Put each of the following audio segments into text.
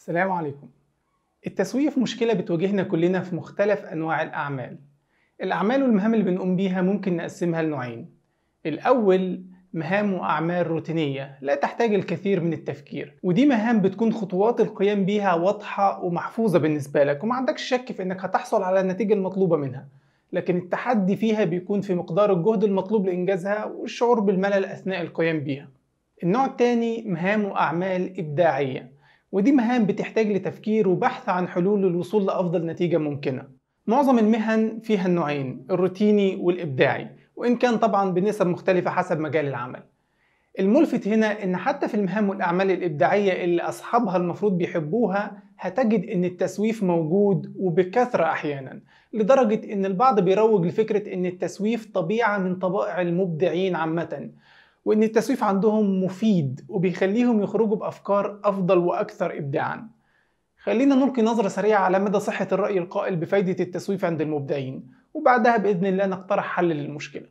السلام عليكم التسويف مشكلة بتواجهنا كلنا في مختلف أنواع الأعمال الأعمال والمهام اللي بنقوم بيها ممكن نقسمها لنوعين الأول مهام وأعمال روتينية لا تحتاج الكثير من التفكير ودي مهام بتكون خطوات القيام بيها واضحة ومحفوظة بالنسبة لك وما عندكش شك في إنك هتحصل على النتيجة المطلوبة منها لكن التحدي فيها بيكون في مقدار الجهد المطلوب لإنجازها والشعور بالملل أثناء القيام بيها النوع الثاني مهام وأعمال إبداعية ودي مهام بتحتاج لتفكير وبحث عن حلول للوصول لأفضل نتيجة ممكنة معظم المهن فيها النوعين الروتيني والإبداعي وإن كان طبعا بنسب مختلفة حسب مجال العمل الملفت هنا إن حتى في المهام والأعمال الإبداعية اللي أصحابها المفروض بيحبوها هتجد إن التسويف موجود وبكثرة أحيانا لدرجة إن البعض بيروج لفكرة إن التسويف طبيعة من طبائع المبدعين عامة وإن التسويف عندهم مفيد وبيخليهم يخرجوا بأفكار أفضل وأكثر إبداعا خلينا نلقي نظرة سريعة على مدى صحة الرأي القائل بفايدة التسويف عند المبدعين وبعدها بإذن الله نقترح حل للمشكلة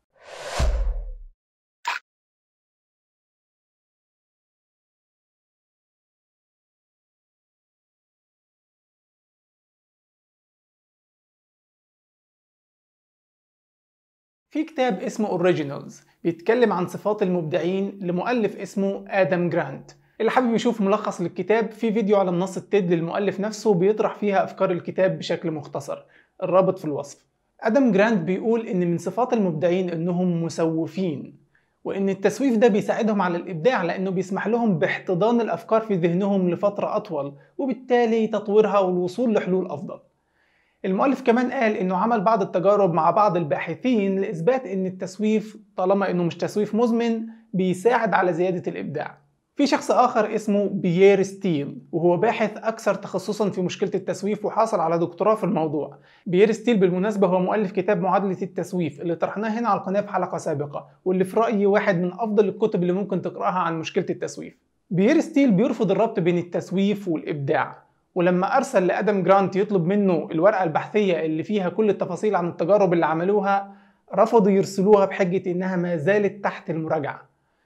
في كتاب اسمه Originals بيتكلم عن صفات المبدعين لمؤلف اسمه آدم جرانت اللي حابب يشوف ملخص للكتاب في فيديو على منصة تيد للمؤلف نفسه بيطرح فيها أفكار الكتاب بشكل مختصر الرابط في الوصف آدم جرانت بيقول إن من صفات المبدعين إنهم مسوفين وإن التسويف ده بيساعدهم على الإبداع لأنه بيسمح لهم باحتضان الأفكار في ذهنهم لفترة أطول وبالتالي تطويرها والوصول لحلول أفضل المؤلف كمان قال انه عمل بعض التجارب مع بعض الباحثين لاثبات ان التسويف طالما انه مش تسويف مزمن بيساعد على زياده الابداع في شخص اخر اسمه بيير ستيل وهو باحث اكثر تخصصا في مشكله التسويف وحاصل على دكتوراه في الموضوع بيير ستيل بالمناسبه هو مؤلف كتاب معادله التسويف اللي طرحناه هنا على القناه في حلقه سابقه واللي في رايي واحد من افضل الكتب اللي ممكن تقراها عن مشكله التسويف بيير ستيل بيرفض الربط بين التسويف والابداع ولما ارسل لادم جرانت يطلب منه الورقه البحثيه اللي فيها كل التفاصيل عن التجارب اللي عملوها رفضوا يرسلوها بحجه انها ما زالت تحت المراجعه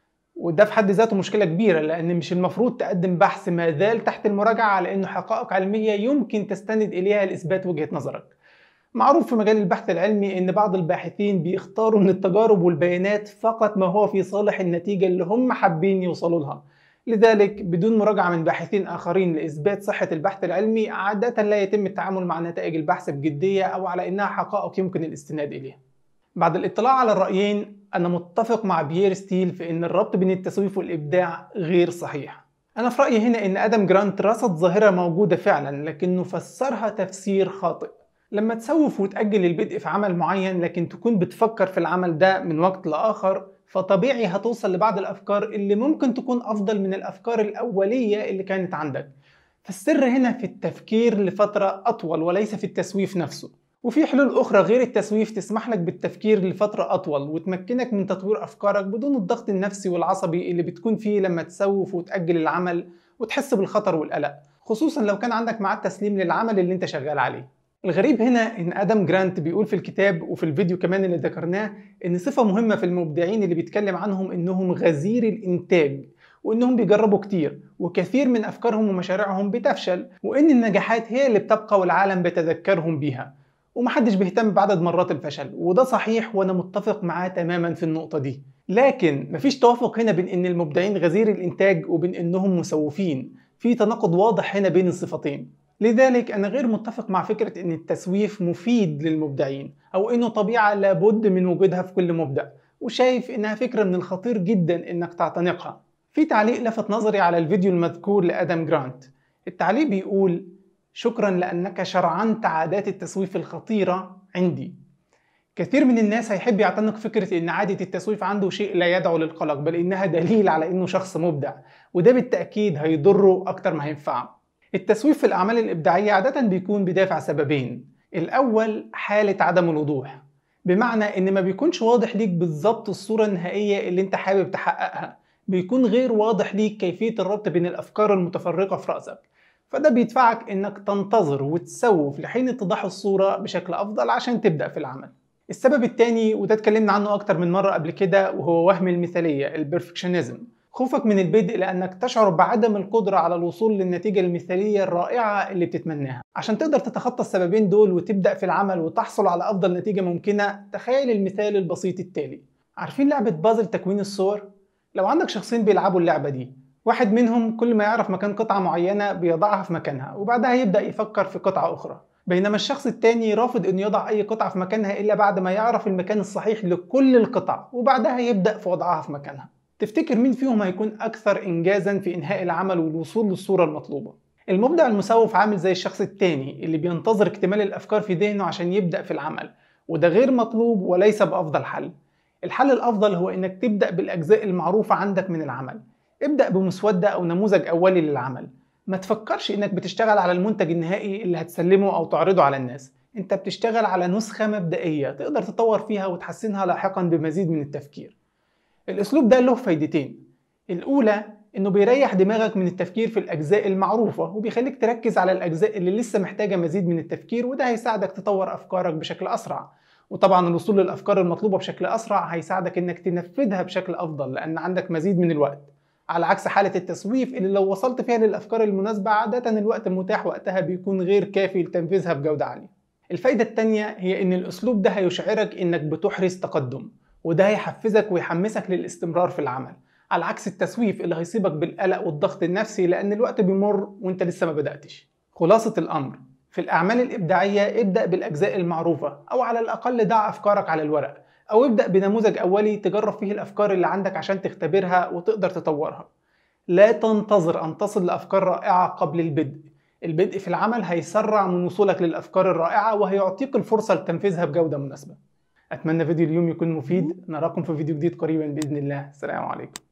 وده في حد ذاته مشكله كبيره لان مش المفروض تقدم بحث ما زال تحت المراجعه على انه حقائق علميه يمكن تستند اليها لاثبات وجهه نظرك معروف في مجال البحث العلمي ان بعض الباحثين بيختاروا من التجارب والبيانات فقط ما هو في صالح النتيجه اللي هم حابين يوصلوا لها لذلك بدون مراجعة من باحثين آخرين لإثبات صحة البحث العلمي عادة لا يتم التعامل مع نتائج البحث بجدية أو على إنها حقائق يمكن الاستناد إليها. بعد الاطلاع على الرأيين أنا متفق مع بيير ستيل في إن الربط بين التسويف والإبداع غير صحيح. أنا في رأيي هنا إن آدم جرانت رصد ظاهرة موجودة فعلا لكنه فسرها تفسير خاطئ. لما تسوف وتأجل البدء في عمل معين لكن تكون بتفكر في العمل ده من وقت لآخر فطبيعي هتوصل لبعض الافكار اللي ممكن تكون افضل من الافكار الاوليه اللي كانت عندك فالسر هنا في التفكير لفتره اطول وليس في التسويف نفسه وفي حلول اخرى غير التسويف تسمح لك بالتفكير لفتره اطول وتمكنك من تطوير افكارك بدون الضغط النفسي والعصبي اللي بتكون فيه لما تسوف وتاجل العمل وتحس بالخطر والقلق خصوصا لو كان عندك ميعاد تسليم للعمل اللي انت شغال عليه الغريب هنا ان ادم جرانت بيقول في الكتاب وفي الفيديو كمان اللي ذكرناه ان صفه مهمه في المبدعين اللي بيتكلم عنهم انهم غزير الانتاج وانهم بيجربوا كتير وكثير من افكارهم ومشاريعهم بتفشل وان النجاحات هي اللي بتبقى والعالم بيتذكرهم بيها ومحدش بيهتم بعدد مرات الفشل وده صحيح وانا متفق معاه تماما في النقطه دي لكن مفيش توافق هنا بين ان المبدعين غزير الانتاج وبين انهم مسوفين في تناقض واضح هنا بين الصفتين لذلك أنا غير متفق مع فكرة أن التسويف مفيد للمبدعين أو أنه طبيعة لابد من وجودها في كل مبدع وشايف أنها فكرة من الخطير جدا أنك تعتنقها في تعليق لفت نظري على الفيديو المذكور لأدم جرانت التعليق بيقول شكرا لأنك شرعنت عادات التسويف الخطيرة عندي كثير من الناس هيحب يعتنق فكرة إن عادة التسويف عنده شيء لا يدعو للقلق بل إنها دليل على إنه شخص مبدع وده بالتأكيد هيضره أكتر ما هينفعه التسويف في الأعمال الإبداعية عادة بيكون بدافع سببين الأول حالة عدم الوضوح بمعنى إن ما بيكونش واضح ليك بالظبط الصورة النهائية اللي أنت حابب تحققها بيكون غير واضح ليك كيفية الربط بين الأفكار المتفرقة في رأسك فده بيدفعك إنك تنتظر وتسوف لحين اتضاح الصورة بشكل أفضل عشان تبدأ في العمل السبب التاني وده اتكلمنا عنه أكتر من مرة قبل كده وهو وهم المثالية البرفكشنزم خوفك من البدء لأنك تشعر بعدم القدرة على الوصول للنتيجة المثالية الرائعة اللي بتتمناها عشان تقدر تتخطى السببين دول وتبدأ في العمل وتحصل على أفضل نتيجة ممكنة تخيل المثال البسيط التالي عارفين لعبة بازل تكوين الصور؟ لو عندك شخصين بيلعبوا اللعبة دي واحد منهم كل ما يعرف مكان قطعة معينة بيضعها في مكانها وبعدها يبدأ يفكر في قطعة أخرى بينما الشخص التاني رافض انه يضع اي قطعة في مكانها الا بعد ما يعرف المكان الصحيح لكل القطع وبعدها يبدأ في وضعها في مكانها تفتكر مين فيهم هيكون اكثر انجازا في انهاء العمل والوصول للصورة المطلوبة المبدع المسوف عامل زي الشخص التاني اللي بينتظر اكتمال الافكار في ذهنه عشان يبدأ في العمل وده غير مطلوب وليس بافضل حل الحل الافضل هو انك تبدأ بالاجزاء المعروفة عندك من العمل ابدأ بمسودة او نموذج اولي للعمل ما تفكرش انك بتشتغل على المنتج النهائي اللي هتسلمه او تعرضه على الناس انت بتشتغل على نسخة مبدئية تقدر تطور فيها وتحسنها لاحقا بمزيد من التفكير الاسلوب ده له فايدتين الاولى انه بيريح دماغك من التفكير في الاجزاء المعروفة وبيخليك تركز على الاجزاء اللي لسه محتاجة مزيد من التفكير وده هيساعدك تطور افكارك بشكل اسرع وطبعا الوصول للافكار المطلوبة بشكل اسرع هيساعدك انك تنفذها بشكل افضل لان عندك مزيد من الوقت على عكس حالة التسويف اللي لو وصلت فيها للأفكار المناسبة عادة الوقت المتاح وقتها بيكون غير كافي لتنفيذها بجودة عالية. الفايدة التانية هي إن الأسلوب ده هيشعرك إنك بتحرز تقدم وده هيحفزك ويحمسك للاستمرار في العمل على عكس التسويف اللي هيصيبك بالقلق والضغط النفسي لأن الوقت بيمر وإنت لسه ما بدأتش. خلاصة الأمر في الأعمال الإبداعية ابدأ بالأجزاء المعروفة أو على الأقل ضع أفكارك على الورق أو ابدأ بنموذج أولي تجرب فيه الأفكار اللي عندك عشان تختبرها وتقدر تطورها لا تنتظر أن تصل لأفكار رائعة قبل البدء البدء في العمل هيسرع من وصولك للأفكار الرائعة وهيعطيك الفرصة لتنفيذها بجودة مناسبة أتمنى فيديو اليوم يكون مفيد نراكم في فيديو جديد قريبا بإذن الله السلام عليكم